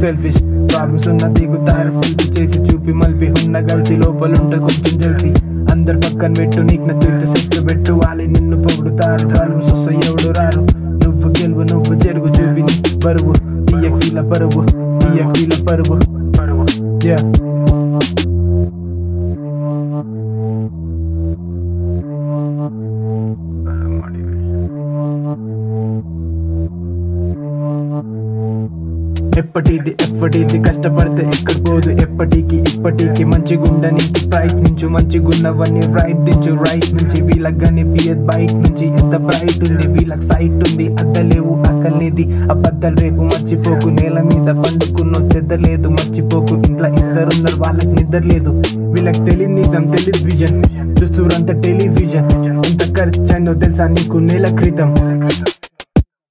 selfish problems ఉన్న దిగుతారు selfie చేసి చూపి మలిపి ఉన్న గల్తీ లోపలుంట కొంచెం తెలిసి అందరు పక్కన పెట్టు నీకు నచ్చితే సెట్ పెట్టు వాళ్ళు నిన్ను పొగుడుతారు ప్రాబ్లమ్స్ వస్తాయి ఎవడు రారు నువ్వు గెలువు నువ్వు జరుగు చూపి నీ బరువు తీయకీల పరువు తీయకీల పరువు పరువు యా ఎప్పటిది ఎప్పటిది కష్టపడితే ఎక్కడ పోదు ఎప్పటికి ఇప్పటికి మంచిగుండనికి ప్రయత్నించు మంచిగున్నవన్నీ రైట్ దించు రైట్ నుంచి వీళ్ళకి కానీ పియత్ బైక్ నుంచి ఎంత బ్రైట్ ఉంది వీళ్ళకి సైట్ ఉంది అద్దలేవు అక్కలేది అబద్ధాలు రేపు మర్చిపోకు నేల మీద పండుకున్న చెద్దలేదు మర్చిపోకు ఇంట్లో ఇద్దరున్నారు వాళ్ళకి నిద్ర లేదు వీళ్ళకి తెలియని నిజం తెలియదు విజన్ చూస్తురంత టెలివిజన్ ఎంత ఖర్చు అయిందో తెలుసా నీకు నెల క్రితం